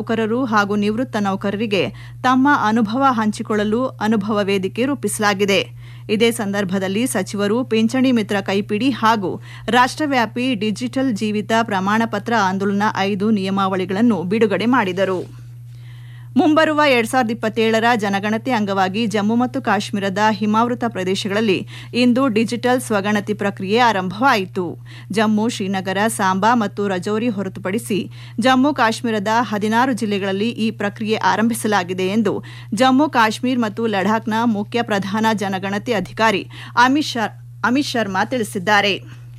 ನೌಕರರು ಹಾಗೂ ನಿವೃತ್ತ ನೌಕರರಿಗೆ ತಮ್ಮ ಅನುಭವ ಹಂಚಿಕೊಳ್ಳಲು ಅನುಭವ ವೇದಿಕೆ ರೂಪಿಸಲಾಗಿದೆ ಇದೇ ಸಂದರ್ಭದಲ್ಲಿ ಸಚಿವರು ಪಿಂಚಣಿ ಮಿತ್ರ ಕೈಪಿಡಿ ಹಾಗೂ ರಾಷ್ಟ್ರವ್ಯಾಪಿ ಡಿಜಿಟಲ್ ಜೀವಿತ ಪ್ರಮಾಣಪತ್ರ ಆಂದೋಲನ ಐದು ನಿಯಮಾವಳಿಗಳನ್ನು ಬಿಡುಗಡೆ ಮಾಡಿದರು ಮುಂಬರುವ ಎರಡ್ ಸಾವಿರದ ಇಪ್ಪತ್ತೇಳರ ಜನಗಣತಿ ಅಂಗವಾಗಿ ಜಮ್ಮು ಮತ್ತು ಕಾಶ್ಮೀರದ ಹಿಮಾವೃತ ಪ್ರದೇಶಗಳಲ್ಲಿ ಇಂದು ಡಿಜಿಟಲ್ ಸ್ವಗಣತಿ ಪ್ರಕ್ರಿಯೆ ಆರಂಭವಾಯಿತು ಜಮ್ಮು ಶ್ರೀನಗರ ಸಾಂಬಾ ಮತ್ತು ರಜೌರಿ ಹೊರತುಪಡಿಸಿ ಜಮ್ಮು ಕಾಶ್ಮೀರದ ಹದಿನಾರು ಜಿಲ್ಲೆಗಳಲ್ಲಿ ಈ ಪ್ರಕ್ರಿಯೆ ಆರಂಭಿಸಲಾಗಿದೆ ಎಂದು ಜಮ್ಮು ಕಾಶ್ಮೀರ್ ಮತ್ತು ಲಡಾಖ್ನ ಮುಖ್ಯ ಪ್ರಧಾನ ಜನಗಣತಿ ಅಧಿಕಾರಿ ಅಮಿತ್ ಶರ್ಮಾ ತಿಳಿಸಿದ್ದಾರೆ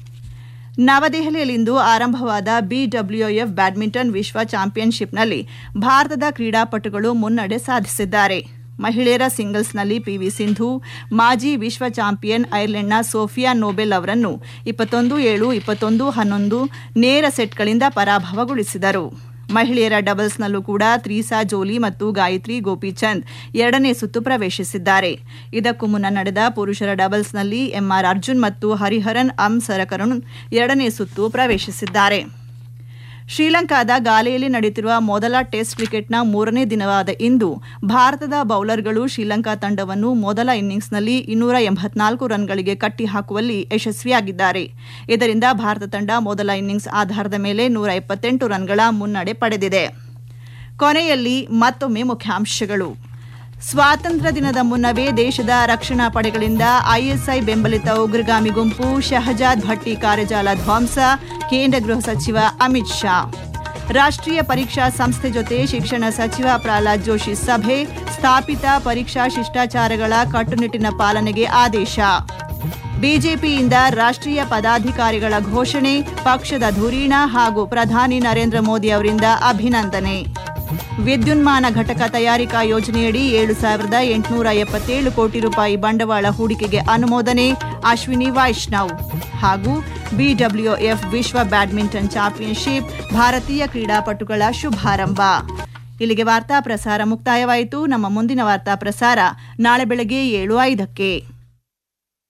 ನವದೆಹಲಿಯಲ್ಲಿಂದು ಆರಂಭವಾದ ಬಿಡಬ್ಲ್ಯೂಎಫ್ ಬ್ಯಾಡ್ಮಿಂಟನ್ ವಿಶ್ವ ಚಾಂಪಿಯನ್ಶಿಪ್ನಲ್ಲಿ ಭಾರತದ ಕ್ರೀಡಾಪಟುಗಳು ಮುನ್ನಡೆ ಸಾಧಿಸಿದ್ದಾರೆ ಮಹಿಳೆಯರ ಸಿಂಗಲ್ಸ್ನಲ್ಲಿ ಪಿವಿ ಸಿಂಧು ಮಾಜಿ ವಿಶ್ವ ಚಾಂಪಿಯನ್ ಐರ್ಲೆಂಡ್ನ ಸೋಫಿಯಾ ನೋಬೆಲ್ ಅವರನ್ನು ಇಪ್ಪತ್ತೊಂದು ಏಳು ಇಪ್ಪತ್ತೊಂದು ಹನ್ನೊಂದು ನೇರ ಸೆಟ್ಗಳಿಂದ ಪರಾಭವಗೊಳಿಸಿದರು ಮಹಿಳೆಯರ ಡಬಲ್ಸ್ನಲ್ಲೂ ಕೂಡ ತ್ರೀಸಾ ಜೋಲಿ ಮತ್ತು ಗಾಯತ್ರಿ ಗೋಪಿಚಂದ್ ಎರಡನೇ ಸುತ್ತು ಪ್ರವೇಶಿಸಿದ್ದಾರೆ ಇದಕ್ಕೂ ಮುನ್ನ ನಡೆದ ಪುರುಷರ ಡಬಲ್ಸ್ನಲ್ಲಿ ಎಂಆರ್ ಅರ್ಜುನ್ ಮತ್ತು ಹರಿಹರನ್ ಅಂ ಸರಕರುಣ್ ಎರಡನೇ ಸುತ್ತು ಪ್ರವೇಶಿಸಿದ್ದಾರೆ ಶ್ರೀಲಂಕಾದ ಗಾಲೆಯಲ್ಲಿ ನಡೆಯುತ್ತಿರುವ ಮೊದಲ ಟೆಸ್ಟ್ ಕ್ರಿಕೆಟ್ನ ಮೂರನೇ ದಿನವಾದ ಇಂದು ಭಾರತದ ಬೌಲರ್ಗಳು ಶ್ರೀಲಂಕಾ ತಂಡವನ್ನು ಮೊದಲ ಇನ್ನಿಂಗ್ಸ್ನಲ್ಲಿ ಇನ್ನೂರ ಎಂಬತ್ನಾಲ್ಕು ರನ್ಗಳಿಗೆ ಕಟ್ಟಿಹಾಕುವಲ್ಲಿ ಯಶಸ್ವಿಯಾಗಿದ್ದಾರೆ ಇದರಿಂದ ಭಾರತ ತಂಡ ಮೊದಲ ಇನ್ನಿಂಗ್ಸ್ ಆಧಾರದ ಮೇಲೆ ನೂರ ಎಪ್ಪತ್ತೆಂಟು ರನ್ಗಳ ಮುನ್ನಡೆ ಪಡೆದಿದೆ ಕೊನೆಯಲ್ಲಿ ಮತ್ತೊಮ್ಮೆ ಮುಖ್ಯಾಂಶಗಳು ಸ್ವಾತಂತ್ರ್ಯ ದಿನದ ಮುನ್ನವೇ ದೇಶದ ರಕ್ಷಣಾ ಪಡೆಗಳಿಂದ ಐಎಸ್ಐ ಬೆಂಬಲಿತ ಉಗ್ರಗಾಮಿ ಗುಂಪು ಶಹಜಾದ್ ಭಟ್ಟಿ ಕಾರ್ಯಜಾಲ ಧ್ವಂಸ ಕೇಂದ್ರ ಗೃಹ ಸಚಿವ ಅಮಿತ್ ಶಾ ರಾಷ್ಟ್ರೀಯ ಪರೀಕ್ಷಾ ಸಂಸ್ಥೆ ಜೊತೆ ಶಿಕ್ಷಣ ಸಚಿವ ಪ್ರಹ್ಲಾದ್ ಜೋಶಿ ಸಭೆ ಸ್ಥಾಪಿತ ಪರೀಕ್ಷಾ ಶಿಷ್ಟಾಚಾರಗಳ ಕಟ್ಟುನಿಟ್ಟಿನ ಪಾಲನೆಗೆ ಆದೇಶ ಬಿಜೆಪಿಯಿಂದ ರಾಷ್ಟ್ರೀಯ ಪದಾಧಿಕಾರಿಗಳ ಘೋಷಣೆ ಪಕ್ಷದ ಧುರೀಣ ಹಾಗೂ ಪ್ರಧಾನಿ ನರೇಂದ್ರ ಮೋದಿ ಅವರಿಂದ ಅಭಿನಂದನೆ ವಿದ್ಯುನ್ಮಾನ ಘಟಕ ತಯಾರಿಕಾ ಯೋಜನೆಯಡಿ ಏಳು ಸಾವಿರದ ಎಂಟುನೂರ ಎಪ್ಪತ್ತೇಳು ಕೋಟಿ ರೂಪಾಯಿ ಬಂಡವಾಳ ಹೂಡಿಕೆಗೆ ಅನುಮೋದನೆ ಅಶ್ವಿನಿ ವೈಷ್ಣವ್ ಹಾಗೂ ಬಿಡಬ್ಲ್ಯೂಎಫ್ ವಿಶ್ವ ಬ್ಯಾಡ್ಮಿಂಟನ್ ಚಾಂಪಿಯನ್ಶಿಪ್ ಭಾರತೀಯ ಕ್ರೀಡಾಪಟುಗಳ ಶುಭಾರಂಭ ಇಲ್ಲಿಗೆ ವಾರ್ತಾ ಪ್ರಸಾರ ಮುಕ್ತಾಯವಾಯಿತು ನಮ್ಮ ಮುಂದಿನ ವಾರ್ತಾ ಪ್ರಸಾರ ನಾಳೆ ಬೆಳಗ್ಗೆ ಏಳು ಐದಕ್ಕೆ